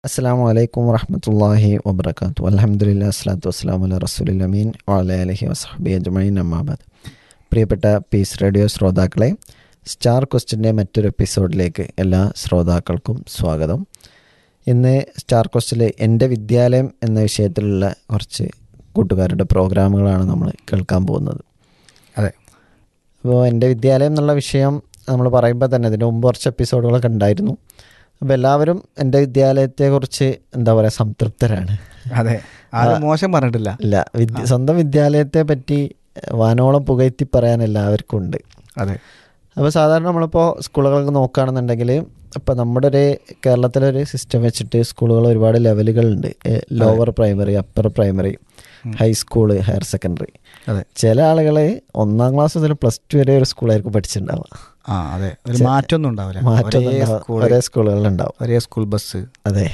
അസ്സാം വലൈക്കും വറഹമത്തല്ലാഹി വബർക്കാത്തു അലഹമുല്ല അസ്ലാത്തു വസ്സലാം അല റസൂലിൽ അമീൻ വാല അലഹി വസഹബി അജ്മീൻ അമ്മാബാദ് പ്രിയപ്പെട്ട പീസ് റേഡിയോ ശ്രോതാക്കളെ സ്റ്റാർ ക്വസ്റ്റിൻ്റെ മറ്റൊരു എപ്പിസോഡിലേക്ക് എല്ലാ ശ്രോതാക്കൾക്കും സ്വാഗതം ഇന്ന് സ്റ്റാർ ക്വസ്റ്റിൽ എൻ്റെ വിദ്യാലയം എന്ന വിഷയത്തിലുള്ള കുറച്ച് കൂട്ടുകാരുടെ പ്രോഗ്രാമുകളാണ് നമ്മൾ കേൾക്കാൻ പോകുന്നത് അതെ അപ്പോൾ എൻ്റെ വിദ്യാലയം എന്നുള്ള വിഷയം നമ്മൾ പറയുമ്പോൾ തന്നെ അതിന് മുമ്പ് കുറച്ച് എപ്പിസോഡുകളൊക്കെ ഉണ്ടായിരുന്നു അപ്പോൾ എല്ലാവരും എൻ്റെ വിദ്യാലയത്തെക്കുറിച്ച് എന്താ പറയുക സംതൃപ്തരാണ് അതെ ആരും മോശം പറഞ്ഞിട്ടില്ല ഇല്ല വിദ്യ സ്വന്തം വിദ്യാലയത്തെ പറ്റി വാനോളം പുകഴ്ത്തി പറയാൻ എല്ലാവർക്കും ഉണ്ട് അതെ അപ്പോൾ സാധാരണ നമ്മളിപ്പോൾ സ്കൂളുകളൊക്കെ നോക്കുകയാണെന്നുണ്ടെങ്കിൽ ഇപ്പോൾ നമ്മുടെ ഒരു കേരളത്തിലൊരു സിസ്റ്റം വെച്ചിട്ട് സ്കൂളുകൾ ഒരുപാട് ലെവലുകളുണ്ട് lower primary upper primary high school higher secondary അതെ ചില ആളുകൾ ഒന്നാം ക്ലാസ് മുതൽ പ്ലസ് ടു വരെ ഒരു സ്കൂളായിരിക്കും പഠിച്ചിട്ടുണ്ടാവുക ആ അതെ ഒരു മാറ്റമൊന്നും ഉണ്ടാവില്ല മാറ്റം ഒരേ ഉണ്ടാവും. സ്കൂൾ ഒരേ സ്കൂളുകളിലുണ്ടാവും ഒരേ സ്കൂൾ ബസ് അതെ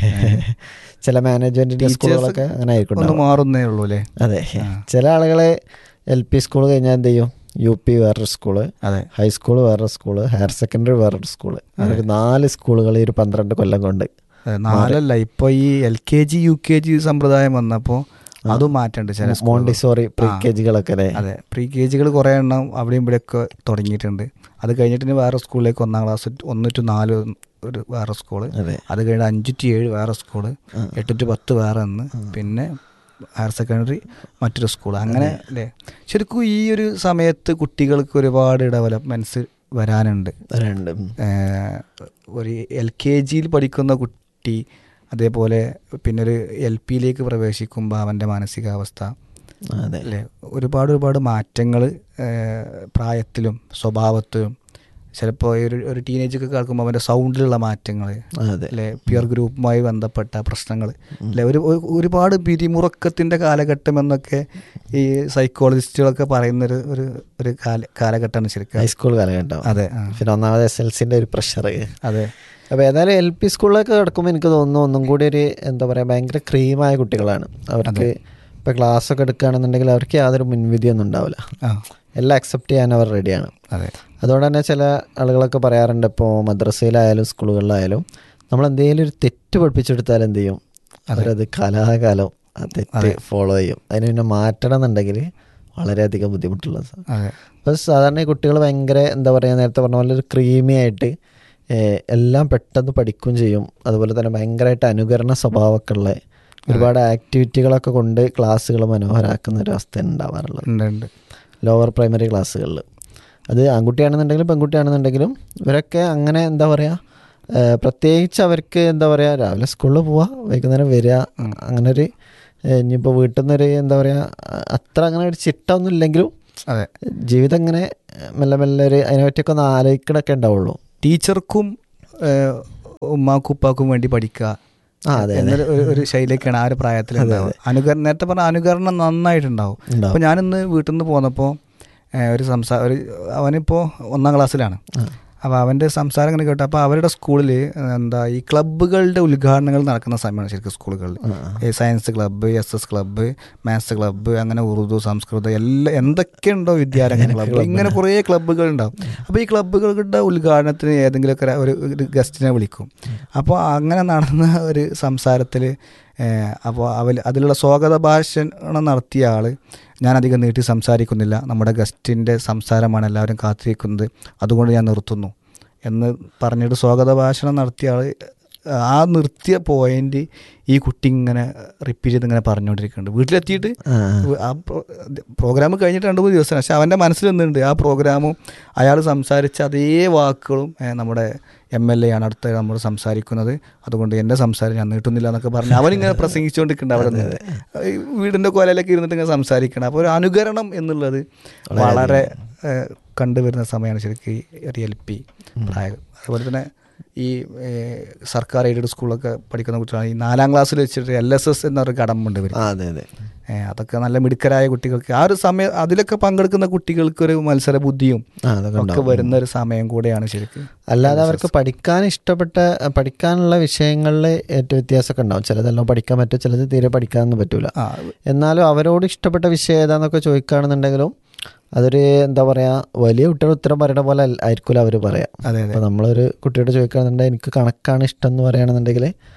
ചില മാനേജ്മെന്റിന്റെ Teachers സ്കൂളുകളൊക്കെ അങ്ങനെ ആയിരിക്കും ഒന്ന് ഉണ്ടാവുക. മാറുന്നേ ഉള്ളൂ അല്ലേ അതെ ചില ആളുകളെ എൽ പി സ്കൂൾ കഴിഞ്ഞാൽ എന്ത് ചെയ്യും യു പി വേറൊരു സ്കൂള് അതെ ഹൈസ്കൂൾ വേറൊരു സ്കൂള് ഹയർ സെക്കൻഡറി വേറൊരു സ്കൂള് അങ്ങനെ ഒരു നാല് സ്കൂളുകൾ ഈ ഒരു പന്ത്രണ്ട് കൊല്ലം കൊണ്ട് അതെ, നാലല്ല ഇപ്പൊ ഈ L K G U K G സമ്പ്രദായം വന്നപ്പോ അതും മാറ്റമുണ്ട് ചില സ്കൂളുകൾ. മോണ്ടിസോറി പ്രീ ആ. കെ ജികളൊക്കെ അല്ലേ അതെ പ്രീ കെ ജികൾ കുറേ എണ്ണം അവിടെയും ഇവിടെയൊക്കെ തുടങ്ങിയിട്ടുണ്ട് അത് കഴിഞ്ഞിട്ട് ഇനി വേറെ സ്കൂളിലേക്ക് ഒന്നാം ക്ലാസ് ഒന്ന് ടു നാല് ഒരു വേറെ സ്കൂള് അതെ അത് കഴിഞ്ഞ് അഞ്ച് ടു ഏഴ് വേറെ സ്കൂള് എട്ട് ടു പത്ത് വേറെ ഒന്ന് പിന്നെ ഹയർ സെക്കൻഡറി മറ്റൊരു സ്കൂൾ അങ്ങനെ അല്ലേ ശരിക്കും ഈ ഒരു സമയത്ത് കുട്ടികൾക്ക് ഒരുപാട് ഡെവലപ്മെൻറ്റ്സ് വരാനുണ്ട് രണ്ട് ഉം. ഏഹ് ഒരു എൽ കെ ജിയിൽ പഠിക്കുന്ന കുട്ടി അതേപോലെ പിന്നെ ഒരു എൽ പിയിലേക്ക് പ്രവേശിക്കുമ്പോൾ അവൻ്റെ മാനസികാവസ്ഥ അതെ അല്ലേ ഒരുപാട് ഒരുപാട് മാറ്റങ്ങൾ പ്രായത്തിലും സ്വഭാവത്തിലും ചിലപ്പോൾ ഒരു ഒരു ടീനേജൊക്കെ കേൾക്കുമ്പോൾ അവൻ്റെ സൗണ്ടിലുള്ള മാറ്റങ്ങൾ അതെ അല്ലെ പിയർ ഗ്രൂപ്പുമായി ബന്ധപ്പെട്ട പ്രശ്നങ്ങൾ അല്ലെ ഒരു ഒരു- ഒരുപാട് പിരിമുറുക്കത്തിൻ്റെ കാലഘട്ടം എന്നൊക്കെ ഈ സൈക്കോളജിസ്റ്റുകളൊക്കെ പറയുന്നൊരു ഒരു ഒരു കാല കാലഘട്ടമാണ് ശരിക്കും ഹൈസ്കൂൾ കാലഘട്ടം അതെ ആ. പിന്നെ ഒന്നാമത് എസ് എൽ സിന്റെ ഒരു പ്രഷർ അതെ അപ്പോൾ ഏതായാലും എൽ പി സ്കൂളിലൊക്കെ കിടക്കുമ്പോൾ എനിക്ക് തോന്നുന്നു ഒന്നും കൂടി ഒരു എന്താ പറയുക ഭയങ്കര ക്രീമായ കുട്ടികളാണ് അവർക്ക് ഇപ്പോൾ ക്ലാസ് ഒക്കെ എടുക്കുകയാണെന്നുണ്ടെങ്കിൽ അവർക്ക് യാതൊരു മുൻവിധിയൊന്നും ഉണ്ടാവില്ല ആ എല്ലാം അക്സെപ്റ്റ് ചെയ്യാൻ അവർ റെഡിയാണ് അതെ അതുകൊണ്ട് തന്നെ ചില ആളുകളൊക്കെ പറയാറുണ്ട് ഇപ്പോൾ മദ്രസയിലായാലും സ്കൂളുകളിലായാലും നമ്മൾ എന്തെങ്കിലും ഒരു തെറ്റ് പഠിപ്പിച്ചെടുത്താൽ എന്ത് ചെയ്യും അവരത് കലാകാലം ആ തെറ്റ് ഫോളോ ചെയ്യും അതിന് പിന്നെ മാറ്റണം എന്നുണ്ടെങ്കിൽ വളരെയധികം ബുദ്ധിമുട്ടുള്ള സ- അതെ അപ്പോൾ സാധാരണ ഈ കുട്ടികൾ ഭയങ്കര എന്താ പറയുക നേരത്തെ പറഞ്ഞ പോലെ ഒരു ക്രീമി ആയിട്ട് ഏഹ്, എല്ലാം പെട്ടെന്ന് പഠിക്കുകയും ചെയ്യും അതുപോലെ തന്നെ ഭയങ്കരമായിട്ട് അനുകരണ സ്വഭാവമൊക്കെ ഉള്ള ഒരുപാട് ആക്ടിവിറ്റികളൊക്കെ കൊണ്ട് ക്ലാസ്സുകൾ മനോഹരാക്കുന്ന ഒരു അവസ്ഥ ഉണ്ടാവാറുള്ളത് ഉണ്ട് ഉണ്ട് ലോവർ പ്രൈമറി ക്ലാസ്സുകളിൽ അത് ആൺകുട്ടിയാണെന്നുണ്ടെങ്കിലും പെൺകുട്ടിയാണെന്നുണ്ടെങ്കിലും ഇവരൊക്കെ അങ്ങനെ എന്താ പറയുക ഏഹ് പ്രത്യേകിച്ച് അവർക്ക് എന്താ പറയുക രാവിലെ സ്കൂളിൽ പോവുക വൈകുന്നേരം വരിക അങ്ങനെ ഒരു ഏഹ് ഇനിയിപ്പോൾ വീട്ടിൽ നിന്നൊരു എന്താ പറയുക അത്ര അങ്ങനെ ഒരു ചിട്ടൊന്നും ഇല്ലെങ്കിലും അതെ ജീവിതം ഇങ്ങനെ മെല്ലെ മെല്ലെ ഒരു അതിനെ പറ്റിയൊക്കെ ഒന്ന് ആലോചിക്കണൊക്കെ ഉണ്ടാവുള്ളൂ ടീച്ചർക്കും ഏഹ്, ഉമ്മാക്കും ഉപ്പാക്കും വേണ്ടി പഠിക്കുക ആ അതെ എന്നൊരു ഒരു- ഒരു ശൈലിയൊക്കെയാണ് ആ ഒരു പ്രായത്തിൽ ഉണ്ടാവുക അനുകരണം നേരത്തെ പറഞ്ഞ അനുകരണം നന്നായിട്ടുണ്ടാവും ഉണ്ടാവും അപ്പോൾ ഞാനിന്ന് വീട്ടിൽ നിന്ന് പോന്നപ്പോൾ ഒരു സംസാ ഒരു അവനിപ്പോൾ ഒന്നാം ക്ലാസ്സിലാണ് അപ്പോൾ അവൻ്റെ സംസാരം ഇങ്ങനെ കേട്ടു അപ്പോൾ അവരുടെ സ്കൂളിൽ എന്താ ഈ ക്ലബ്ബുകളുടെ ഉദ്ഘാടനങ്ങൾ നടക്കുന്ന സമയമാണ് ശരിക്കും സ്കൂളുകളിൽ ഈ science club S S club maths club അങ്ങനെ ഉറുദു സംസ്കൃതം എല്ലാം എന്തൊക്കെയുണ്ടോ വിദ്യാരംഗ ക്ലബ്ബ് ഇങ്ങനെ കുറേ ക്ലബ്ബുകൾ ഉണ്ടാവും അപ്പോൾ ഈ ക്ലബ്ബുകളുടെ ഉദ്ഘാടനത്തിന് ഏതെങ്കിലുമൊക്കെ ഒരു ഒരു ഗസ്റ്റിനെ വിളിക്കും അപ്പോൾ അങ്ങനെ നടന്ന ഒരു സംസാരത്തിൽ അപ്പോൾ അവൽ അതിലുള്ള സ്വാഗത ഭാഷണം നടത്തിയ ആൾ ഞാനധികം നീട്ടി സംസാരിക്കുന്നില്ല നമ്മുടെ ഗസ്റ്റിൻ്റെ സംസാരമാണ് എല്ലാവരും കാത്തിരിക്കുന്നത് അതുകൊണ്ട് ഞാൻ നിർത്തുന്നു എന്ന് പറഞ്ഞിട്ട് സ്വാഗത ഭാഷണം നടത്തിയ ആൾ ആ നിർത്തിയ പോയിന്റ് ഈ കുട്ടി ഇങ്ങനെ റിപ്പീറ്റ് ചെയ്ത് ഇങ്ങനെ പറഞ്ഞുകൊണ്ടിരിക്കുന്നുണ്ട് വീട്ടിലെത്തിയിട്ട് ആ പ്രോഗ്രാം കഴിഞ്ഞിട്ട് രണ്ട് മൂന്ന് ദിവസം പക്ഷെ അവൻ്റെ മനസ്സിൽ നിന്നുണ്ട് ആ പ്രോഗ്രാമും അയാൾ സംസാരിച്ച അതേ വാക്കുകളും ഏ, നമ്മുടെ എം എൽ എ ആണ് അടുത്ത നമ്മൾ സംസാരിക്കുന്നത് അതുകൊണ്ട് എൻ്റെ സംസാരം ഞാൻ നീട്ടുന്നില്ല എന്നൊക്കെ പറഞ്ഞ് അവനിങ്ങനെ പ്രസംഗിച്ചുകൊണ്ടിരിക്കുന്നുണ്ട് അവിടെ നിന്ന് ഈ വീടിൻ്റെ കൊലയിലൊക്കെ ഇരുന്നിട്ട് ഇങ്ങനെ സംസാരിക്കണം അപ്പോൾ ഒരു അനുകരണം എന്നുള്ളത് വളരെ ഏ, കണ്ടുവരുന്ന സമയമാണ് ശരിക്കും ഈ ഒരു എൽ പി പ്രായം അതുപോലെ തന്നെ ഈ ഏ, സർക്കാർ എയ്ഡഡ് സ്കൂളൊക്കെ പഠിക്കുന്ന കുട്ടികളാണ് ഈ നാലാം ക്ലാസ്സിൽ വെച്ചിട്ട് എൽ എസ് എസ് എന്നൊരു കടമ്പുണ്ട് ഇവർ ആ അതെ അതെ ഏ, അതൊക്കെ നല്ല മിടുക്കരായ കുട്ടികൾക്ക് ആ ഒരു സമയം അതിലൊക്കെ പങ്കെടുക്കുന്ന കുട്ടികൾക്ക് ഒരു മത്സര ബുദ്ധിയും ആ അതൊക്കെ ഒക്കെ ഉണ്ടാവും വരുന്ന ഒരു സമയം കൂടെയാണ് ശരിക്കും അല്ലാതെ അവർക്ക് പഠിക്കാൻ ഇഷ്ടപ്പെട്ട പഠിക്കാനുള്ള വിഷയങ്ങളിൽ ഏറ്റവും വ്യത്യാസമൊക്കെ ഉണ്ടാവും ചിലതെല്ലാം പഠിക്കാൻ പറ്റും ചിലത് തീരെ പഠിക്കാനൊന്നും പറ്റൂല ആ എന്നാലും അവരോട് ഇഷ്ടപ്പെട്ട വിഷയം ഏതാന്നൊക്കെ ചോദിക്കുകയാണെന്നുണ്ടെങ്കിലും അതൊരു എന്താ പറയാ വലിയ കുട്ടികൾ ഉത്തരം പറയുന്ന പോലെ അല്ല- ആയിരിക്കില്ല അവർ പറയാം അതെ അതെ അപ്പോൾ നമ്മളൊരു കുട്ടിയോട് ചോദിക്കുകയാണെന്നുണ്ടെങ്കിൽ എനിക്ക് കണക്കാണ് ഇഷ്ടം എന്ന് പറയുകയാണെന്നുണ്ടെങ്കിൽ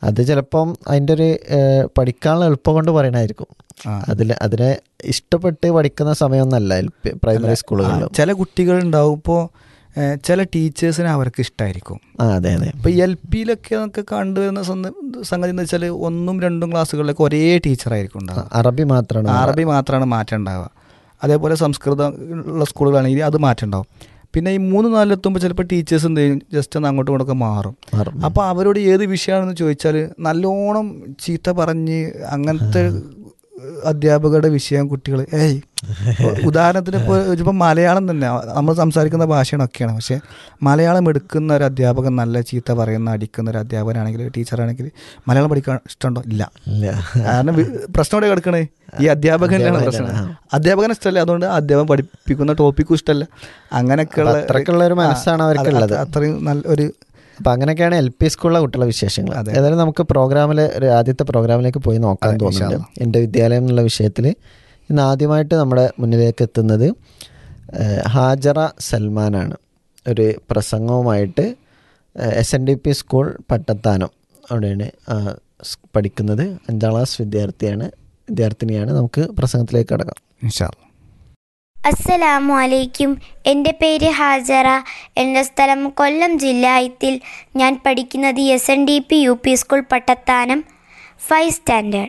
അത് ചിലപ്പം അതിൻ്റെ ഒരു ഏഹ്, പഠിക്കാനുള്ള എളുപ്പം കൊണ്ട് പറയണായിരിക്കും ആ. അതിൽ അതിനെ ഇഷ്ടപ്പെട്ട് പഠിക്കുന്ന സമയമൊന്നല്ല എൽ പി പ്രൈമറി സ്കൂളുകളിലും ചില കുട്ടികൾ ഉണ്ടാവും ഇപ്പോൾ ചില ടീച്ചേഴ്സിനെ അവർക്ക് ഇഷ്ടമായിരിക്കും ആ അതെ അതെ ഇപ്പോൾ എൽ പിയിലൊക്കെ നമുക്ക് കണ്ടുവരുന്ന സ്വന്തം സംഗതി എന്ന് വെച്ചാൽ ഒന്നും രണ്ടും ക്ലാസ്സുകളിലൊക്കെ ഒരേ ടീച്ചറായിരിക്കും ഉണ്ടാവുക അറബി മാത്രമാണ് അറബി മാത്രമാണ് മാറ്റം ഉണ്ടാവുക അതേപോലെ സംസ്കൃതം ഉള്ള സ്കൂളുകളാണെങ്കിൽ അത് മാറ്റം ഉണ്ടാവും പിന്നെ ഈ മൂന്ന് നാലിലെത്തുമ്പോൾ ചിലപ്പോൾ ടീച്ചേഴ്സ് എന്ത് ചെയ്യും ജസ്റ്റ് ഒന്ന് അങ്ങോട്ടും ഇങ്ങോട്ടൊക്കെ മാറും മാറും. അപ്പോൾ അവരോട് ഏത് വിഷയമാണെന്ന് ചോദിച്ചാൽ നല്ലോണം ചീത്ത പറഞ്ഞ് അങ്ങനത്തെ അധ്യാപകരുടെ വിഷയം കുട്ടികൾ ഏയ് ഉദാഹരണത്തിന് ഇപ്പോൾ ഇപ്പം മലയാളം തന്നെ നമ്മൾ സംസാരിക്കുന്ന ഭാഷയൊക്കെയാണ് പക്ഷേ മലയാളം എടുക്കുന്ന ഒരു അധ്യാപകൻ നല്ല ചീത്ത പറയുന്ന അടിക്കുന്ന ഒരു അധ്യാപകനാണെങ്കിൽ ടീച്ചറാണെങ്കിൽ മലയാളം പഠിക്കാൻ ഇഷ്ടമുണ്ടോ ഇല്ല ഇല്ല കാരണം വി- പ്രശ്നം ഇവിടെ കിടക്കണേ ഈ അധ്യാപകനാണ് പ്രശ്നം അധ്യാപകനെ ഇഷ്ടമല്ല അതുകൊണ്ട് അധ്യാപകൻ പഠിപ്പിക്കുന്ന ടോപ്പിക്കും ഇഷ്ടമല്ല അങ്ങനെയൊക്കെയുള്ള അത്രക്കുള്ള ഒരു മനസ്സാണ് ആ, അവർക്കുള്ളത് അത് അത്രയും നല്ല ഒരു അപ്പം അങ്ങനെയൊക്കെയാണ് എൽ പി സ്കൂളിലെ കുട്ടികളുടെ വിശേഷങ്ങൾ ഏതായാലും നമുക്ക് പ്രോഗ്രാമിൽ ഒരു ആദ്യത്തെ പ്രോഗ്രാമിലേക്ക് പോയി നോക്കാൻ തോന്നുന്നുണ്ട് എൻ്റെ വിദ്യാലയം എന്നുള്ള വിഷയത്തിൽ ഇന്ന് ആദ്യമായിട്ട് നമ്മുടെ മുന്നിലേക്ക് എത്തുന്നത് ഏഹ്, ഹാജറ സൽമാനാണ് ഒരു പ്രസംഗവുമായിട്ട് S N D P school Pattathanam അവിടെയാണ് ആ, സ് പഠിക്കുന്നത് അഞ്ചാം ക്ലാസ് വിദ്യാർത്ഥിയാണ് വിദ്യാർത്ഥിനിയാണ് നമുക്ക് പ്രസംഗത്തിലേക്ക് കടക്കാം ഇൻഷാല്ല അസ്സലാമു അലൈക്കും എൻ്റെ പേര് ഹാജറ എൻ്റെ സ്ഥലം കൊല്ലം ജില്ലായത്തിൽ ഞാൻ പഠിക്കുന്നത് S N D P U P school Pattathanam five standard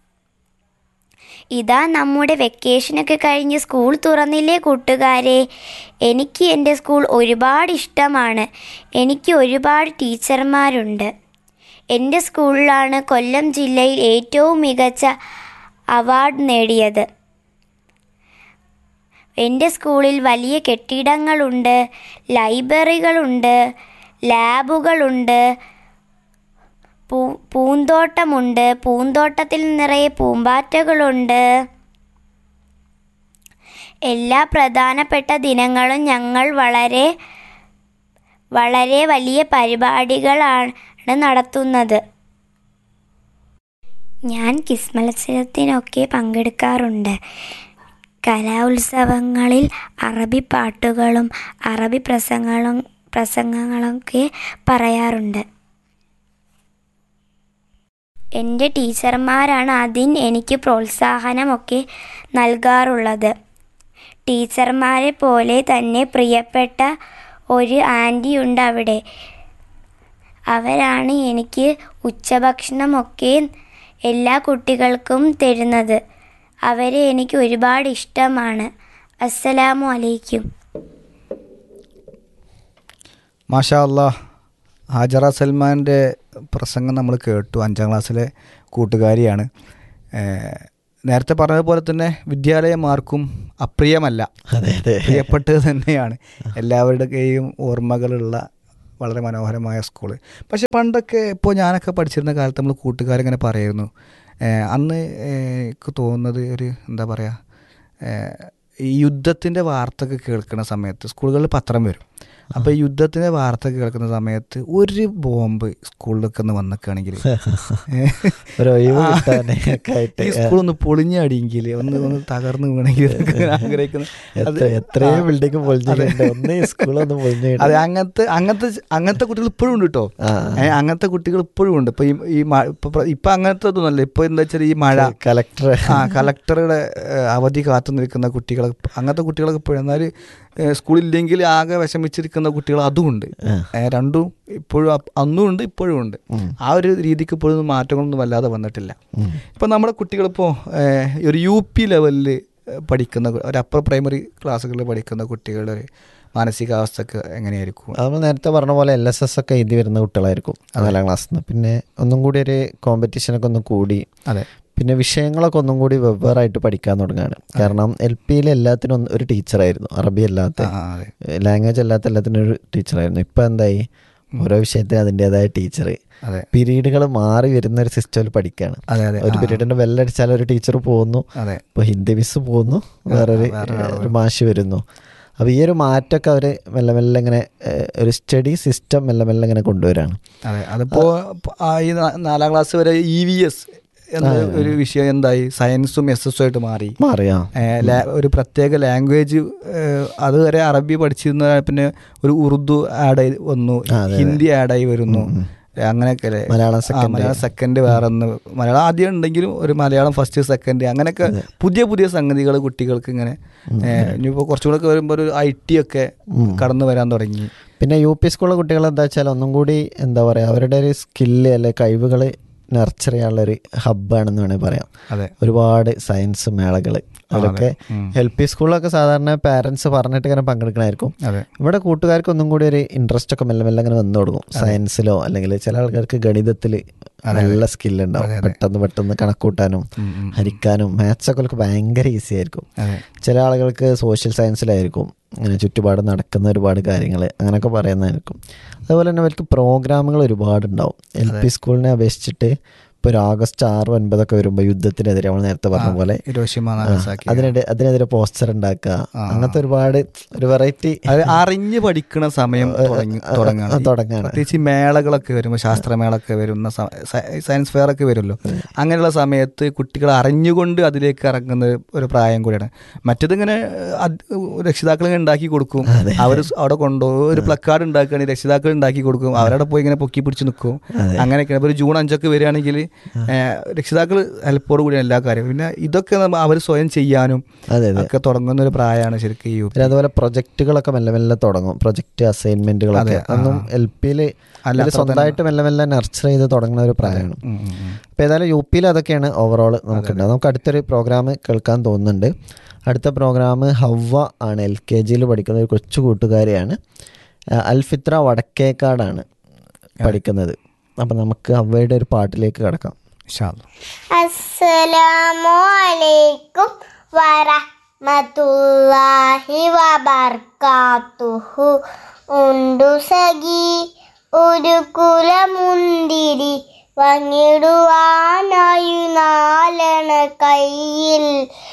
ഇതാ നമ്മുടെ വെക്കേഷനൊക്കെ കഴിഞ്ഞ് സ്കൂൾ തുറന്നില്ലേ കൂട്ടുകാരെ എനിക്ക് എൻ്റെ സ്കൂൾ ഒരുപാട് ഇഷ്ടമാണ് എനിക്ക് ഒരുപാട് ടീച്ചർമാരുണ്ട് എൻ്റെ സ്കൂളിലാണ് കൊല്ലം ജില്ലയിൽ ഏറ്റവും മികച്ച അവാർഡ് നേടിയത് എൻ്റെ സ്കൂളിൽ വലിയ കെട്ടിടങ്ങളുണ്ട് ലൈബ്രറികളുണ്ട് ലാബുകളുണ്ട് പൂ പൂന്തോട്ടമുണ്ട് പൂന്തോട്ടത്തിൽ നിറയെ പൂമ്പാറ്റകളുണ്ട് എല്ലാ പ്രധാനപ്പെട്ട ദിനങ്ങളും ഞങ്ങൾ വളരെ വളരെ വലിയ പരിപാടികളാണ് നടത്തുന്നത് ഞാൻ കിസ് മത്സരത്തിനൊക്കെ പങ്കെടുക്കാറുണ്ട് കലോത്സവങ്ങളിൽ അറബി പാട്ടുകളും അറബി പ്രസംഗങ്ങളും പ്രസംഗങ്ങളൊക്കെ പറയാറുണ്ട് എൻ്റെ ടീച്ചർമാരാണ് അതിന് എനിക്ക് പ്രോത്സാഹനമൊക്കെ നൽകാറുള്ളത് ടീച്ചർമാരെ പോലെ തന്നെ പ്രിയപ്പെട്ട ഒരു ആൻറ്റിയുണ്ട് അവിടെ അവരാണ് എനിക്ക് ഉച്ചഭക്ഷണമൊക്കെ എല്ലാ കുട്ടികൾക്കും തരുന്നത് അവരെ എനിക്ക് ഒരുപാട് ഇഷ്ടമാണ് അസ്സലാമു അലൈക്കും മാഷാ അല്ലാ ഹാജറ സൽമാൻ്റെ പ്രസംഗം നമ്മൾ കേട്ടു അഞ്ചാം ക്ലാസ്സിലെ കൂട്ടുകാരിയാണ് ഏഹ്, നേരത്തെ പറഞ്ഞതുപോലെ തന്നെ വിദ്യാലയം ആർക്കും അപ്രിയമല്ല അതെ അതെ പ്രിയപ്പെട്ടത് തന്നെയാണ് എല്ലാവരുടെയും ഓർമ്മകളുള്ള വളരെ മനോഹരമായ സ്കൂള് പക്ഷെ പണ്ടൊക്കെ ഇപ്പോൾ ഞാനൊക്കെ പഠിച്ചിരുന്ന കാലത്ത് നമ്മൾ കൂട്ടുകാരിങ്ങനെ പറയായിരുന്നു ഏഹ് അന്ന് ഏഹ് എനിക്ക് തോന്നുന്നത് ഒരു എന്താ പറയുക ഏഹ് ഈ യുദ്ധത്തിൻ്റെ വാർത്തയൊക്കെ കേൾക്കുന്ന സമയത്ത് സ്കൂളുകളിൽ പത്രം വരും അപ്പോൾ ഈ യുദ്ധത്തിൻ്റെ വാർത്ത കേൾക്കുന്ന സമയത്ത് ഒരു ബോംബ് സ്കൂളിലൊക്കെ ഒന്ന് വന്നൊക്കെയാണെങ്കിൽ ഒരു ഒഴിവ് കിട്ടാനൊക്കെ ആയിട്ട് ഈ സ്കൂൾ ഒന്ന് പൊളിഞ്ഞടിയെങ്കിൽ ഒന്ന് ഒന്ന് തകർന്ന് വീണെങ്കിൽ എന്നൊക്കെ ആഗ്രഹിക്കുന്നു അത് എത്ര- എത്രയോ ആ, ബിൽഡിംഗ് പൊളിഞ്ഞിട്ടുണ്ട് ഒന്ന് ഈ സ്കൂളൊന്ന് പൊളിഞ്ഞു അതെ അങ്ങനത്തെ അങ്ങനത്തെ അങ്ങനത്തെ കുട്ടികൾ ഇപ്പോഴും ഉണ്ട് കേട്ടോ ആ. ഏ, അങ്ങനത്തെ കുട്ടികൾ ഇപ്പോഴും ഉണ്ട് ഇപ്പൊ ഈ ഈ മ- ഇപ്പൊ പ്ര- ഇപ്പൊ അങ്ങനത്തെ ഒന്നുമല്ല ഇപ്പൊ എന്താ വെച്ചാൽ ഈ മഴ കലക്ടർ ആ കലക്ടറുടെ ഏ, അവധി കാത്തു നിൽക്കുന്ന കുട്ടികൾ അങ്ങനത്തെ കുട്ടികളൊക്കെ ഇപ്പോഴും എന്നാൽ സ്കൂളില്ലെങ്കിൽ ആകെ വിഷമിച്ചിരിക്കുന്ന കുട്ടികൾ അതുമുണ്ട് ഏ, രണ്ടും ഇപ്പോഴും അപ്പ- അന്നും ഉണ്ട് ഇപ്പോഴും ഉണ്ട് ആ ഒരു രീതിക്ക് ഇപ്പോഴും മാറ്റങ്ങളൊന്നും വല്ലാതെ വന്നിട്ടില്ല ഇപ്പം നമ്മുടെ കുട്ടികളിപ്പോൾ ഒരു യു പി ലെവലിൽ പഠിക്കുന്ന കു- ഒരു അപ്പർ പ്രൈമറി ക്ലാസ്സുകളിൽ പഠിക്കുന്ന കുട്ടികളുടെ ഒരു മാനസികാവസ്ഥക്ക് എങ്ങനെയായിരിക്കും അത് നമ്മൾ നേരത്തെ പറഞ്ഞ പോലെ എൽ എസ് എസ് ഒക്കെ എഴുതി വരുന്ന കുട്ടികളായിരിക്കും നാലാം ക്ലാസ്സിൽ നിന്ന് പിന്നെ ഒന്നും കൂടി ഒരു കോമ്പറ്റീഷനൊക്കെ ഒന്ന് കൂടി അതെ പിന്നെ വിഷയങ്ങളൊക്കെ ഒന്നും കൂടി വെവ്വേറായിട്ട് പഠിക്കാൻ തുടങ്ങുകയാണ് കാരണം എൽ പിയിൽ എല്ലാത്തിനും ഒന്ന് ഒരു ടീച്ചറായിരുന്നു അറബി അല്ലാത്ത ആ, അതെ ലാംഗ്വേജ് അല്ലാത്ത എല്ലാത്തിനും ഒരു ടീച്ചറായിരുന്നു ഇപ്പം എന്തായി ഓരോ വിഷയത്തിന് അതിൻ്റെതായ ടീച്ചർ അതെ പീരീഡുകൾ മാറി വരുന്ന ഒരു സിസ്റ്റത്തിൽ പഠിക്കുകയാണ് അതെ അതെ ഒരു പീരീഡിന്റെ ബെല്ലടിച്ചാൽ ഒരു ടീച്ചർ പോകുന്നു അതെ ഇപ്പോൾ ഹിന്ദി മിസ് പോകുന്നു വേറൊരു ഒരു മാഷ് വരുന്നു അപ്പോൾ ഈ ഒരു മാറ്റമൊക്കെ അവർ മെല്ലെ മെല്ലെ ഇങ്ങനെ ഏഹ്, ഒരു സ്റ്റഡി സിസ്റ്റം മെല്ലെ മെല്ലെ ഇങ്ങനെ കൊണ്ടുവരാണ് അതെ അതിപ്പോ പ- ആ ഈ നാ- നാലാം ക്ലാസ് വരെ ഇ വി എസ് എന്ന ഒരു വിഷയം എന്തായി സയൻസും എസ് എസും ആയിട്ട് മാറി മാറിയാ ഏ, ലാ- ഒരു പ്രത്യേക ലാംഗ്വേജ് അതുവരെ അറബി പഠിച്ചിരുന്ന പിന്നെ ഒരു ഉറുദു ആഡായി വന്നു ഹിന്ദി ആഡായി വരുന്നു അങ്ങനെയൊക്കെ അല്ലേ മലയാളം ആ, second. മലയാളം സെക്കൻഡ് വേറെ ഒന്ന് മലയാളം ആദ്യം ഉണ്ടെങ്കിലും ഒരു മലയാളം ഫസ്റ്റ് സെക്കൻഡ് അങ്ങനെയൊക്കെ പുതിയ പുതിയ സംഗതികൾ കുട്ടികൾക്ക് ഇങ്ങനെ ഏഹ്, ഇനിയിപ്പോൾ കുറച്ചുകൂടെ ഒക്കെ വരുമ്പോൾ ഒരു ഐ ടി ഒക്കെ കടന്നു വരാൻ തുടങ്ങി പിന്നെ യു പി സ്കൂളിലെ കുട്ടികൾ എന്താ വെച്ചാൽ ഒന്നും കൂടി എന്താ പറയുക അവരുടെ ഒരു സ്കില്ല് അല്ലെ കഴിവുകൾ നർച്ചർ ചെയ്യാനുള്ള ഒരു ഹബ്ബാണെന്ന് വേണമെങ്കിൽ പറയാം അതെ ഒരുപാട് സയൻസ് മേളകൾ അതൊക്കെ എൽ പി സ്കൂളിലൊക്കെ സാധാരണ പാരൻസ് പറഞ്ഞിട്ട് ഇങ്ങനെ പങ്കെടുക്കണമായിരിക്കും അതെ ഇവിടെ കൂട്ടുകാർക്ക് ഒന്നും കൂടി ഒരു ഇൻട്രസ്റ്റ് ഒക്കെ മെല്ലെ മെല്ലെ അങ്ങനെ വന്നു തുടങ്ങും സയൻസിലോ അല്ലെങ്കിൽ ചില ആൾക്കാർക്ക് ഗണിതത്തിൽ നല്ല സ്കില്ല് ഉണ്ടാവും പെട്ടെന്ന് പെട്ടെന്ന് കണക്കൂട്ടാനും ഹരിക്കാനും മാത്സ് ഒക്കെ അവർക്ക് ഭയങ്കര ഈസി ആയിരിക്കും അതെ ചില ആളുകൾക്ക് സോഷ്യൽ സയൻസിലായിരിക്കും അങ്ങനെ ചുറ്റുപാട് നടക്കുന്ന ഒരുപാട് കാര്യങ്ങൾ അങ്ങനെയൊക്കെ പറയുന്നതായിരിക്കും അതുപോലെ തന്നെ അവർക്ക് പ്രോഗ്രാമുകൾ ഒരുപാട് ഉണ്ടാവും എൽ പി സ്കൂളിനെ അപേക്ഷിച്ചിട്ട് ഇപ്പോൾ ഒരു ആഗസ്റ്റ് ആറ് ഒൻപതൊക്കെ വരുമ്പോൾ യുദ്ധത്തിനെതിരെ നമ്മൾ നേരത്തെ പറഞ്ഞ പോലെ ഹിരോഷിമ ആ, നാഗസാക്കി അതിനെതിരെ അതിനെതിരെ പോസ്റ്റർ ഉണ്ടാക്കുക അങ്ങനത്തെ ഒരുപാട് ഒരു വെറൈറ്റി അത് അറിഞ്ഞ് പഠിക്കുന്ന സമയം തുടങ്ങി തുടങ്ങുകയാണ് തുടങ്ങാണ് പ്രത്യേകിച്ച് ഈ മേളകളൊക്കെ വരുമ്പോൾ ശാസ്ത്രമേളൊക്കെ വരുന്ന സ- സ- സയൻസ് ഫെയർ ഒക്കെ വരുമല്ലോ അങ്ങനെയുള്ള സമയത്ത് കുട്ടികൾ അറിഞ്ഞുകൊണ്ട് അതിലേക്ക് ഇറങ്ങുന്ന ഒരു പ്രായം കൂടിയാണ് മറ്റേതിങ്ങനെ അത് രക്ഷിതാക്കൾ ഇങ്ങനെ ഉണ്ടാക്കി കൊടുക്കും അവർ അവിടെ കൊണ്ടുപോകും ഒരു പ്ലക്കാർഡ് ഉണ്ടാക്കുകയാണെങ്കിൽ രക്ഷിതാക്കൾ ഉണ്ടാക്കി കൊടുക്കും അവരവിടെ പോയി ഇങ്ങനെ പൊക്കി പിടിച്ച് നിൽക്കും അങ്ങനെയൊക്കെയാണ് ഇപ്പോൾ ഒരു ജൂൺ അഞ്ചൊക്കെ വരികയാണെങ്കിൽ രക്ഷിതാക്കൾ ഹെൽപ്പോട് കൂടിയാണ് എല്ലാ കാര്യവും പിന്നെ ഇതൊക്കെ അവർ സ്വയം ചെയ്യാനും അതെ അതെ ഒക്കെ തുടങ്ങുന്ന ഒരു പ്രായമാണ് ശരിക്കും ഈ യു പി പിന്നെ അതുപോലെ പ്രൊജക്റ്റുകളൊക്കെ മെല്ലെ മെല്ലെ തുടങ്ങും പ്രൊജക്റ്റ് അസൈൻമെന്റുകളൊക്കെ അതൊന്നും എൽ പിയിൽ സ്വന്തമായിട്ട് മെല്ലെ മെല്ലെ നർച്ചർ ചെയ്ത് തുടങ്ങുന്ന ഒരു പ്രായമാണ് ഉം, ഉം, ഉം. അപ്പോൾ ഏതായാലും യു പിയിൽ അതൊക്കെയാണ് ഓവറോൾ നമുക്കുണ്ട് നമുക്ക് അടുത്തൊരു പ്രോഗ്രാം കേൾക്കാൻ തോന്നുന്നുണ്ട് അടുത്ത പ്രോഗ്രാം ഹവ്വ ആണ് എൽ കെ ജിയിൽ പഠിക്കുന്ന ഒരു കൊച്ചു കൂട്ടുകാരിയാണ് ആ, അൽഫിത്ര വടക്കേക്കാടാണ് പഠിക്കുന്നത് അപ്പം നമുക്ക് ഹവ്വയുടെ ഒരു പാട്ടിലേക്ക് കിടക്കാം ഇൻഷാ അല്ലാ. അസ്സലാമു അലൈക്കും വറഹ്മത്തുള്ളാഹി വബർക്കാത്തുഹു ഉണ്ടു സഖി ഒരു കുലമുന്തിരി വങ്ങിടുവാനായു നാലണ കയ്യിൽ